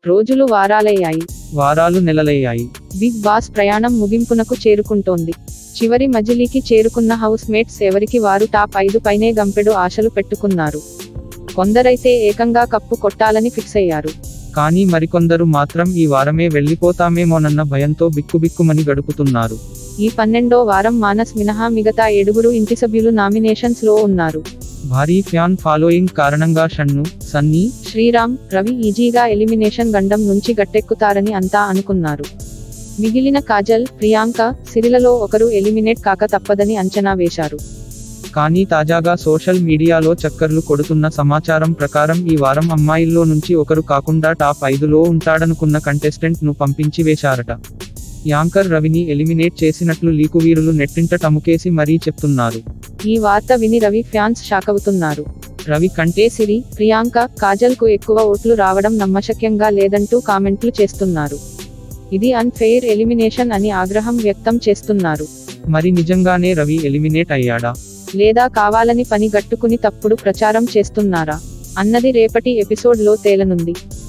రోజులు వారాలయ్యాయి వారాలు నెలలయ్యాయి big boss ప్రయాణం ముగింపునకు చేరుకుంటోంది చివరి మజిలీకి చేరుకున్న హౌస్ మేట్స్ ఎవరికి వారు టాప్ ఐదు పైనే గంపెడు ఆశలు పెట్టుకున్నారు కొందరైతే ఏకంగా కప్పు కొట్టాలని ఫిక్స్ అయ్యారు కానీ మరికొందరు మాత్రం ఈ వారమే వెళ్ళిపోతామేమోనన్న భయంతో బిక్కుబిక్కుమని గడుపుతున్నారు ఈ పన్నెండో వారం మానస్ మినహా మిగతా ఏడుగురు ఇంటి సభ్యులు నామినేషన్స్ లో ఉన్నారు భారీ ఫ్యాన్ ఫాలోయింగ్ కారణంగా షన్ను సన్నీ శ్రీరామ్ రవి ఈజీగా ఎలిమినేషన్ గండం నుంచి గట్టెక్కుతారని అంతా అనుకున్నారు మిగిలిన కాజల్ ప్రియాంక సిరిలలో ఒకరు ఎలిమినేట్ కాక తప్పదని అంచనా వేశారు కానీ తాజాగా సోషల్ మీడియాలో చక్కర్లు కొడుతున్న సమాచారం ప్రకారం ఈ వారం అమ్మాయిల్లో నుంచి ఒకరు కాకుండా టాప్ ఐదులో ఉంటాడనుకున్న కంటెస్టెంట్ ను పంపించి వేశారట యాంకర్ రవిని ఎలిమినేట్ చేసినట్లు లీకువీరులు నెట్టింట టముకేసి మరీ చెప్తున్నారు ఈ వార్త విని రవి ఫ్యాన్స్ షాకవుతున్నారు రవి కంటే అంటే సిరి ప్రియాంక కాజల్ కు ఎక్కువ ఓట్లు రావడం నమ్మశక్యంగా లేదంటూ కామెంట్లు చేస్తున్నారు ఇది అన్ఫెయిర్ ఎలిమినేషన్ అని ఆగ్రహం వ్యక్తం చేస్తున్నారు మరి నిజంగానే రవి ఎలిమినేట్ అయ్యాడా లేదా కావాలని పని గట్టుకుని తప్పుడు ప్రచారం చేస్తున్నారా అన్నది రేపటి ఎపిసోడ్ లో తేలనుంది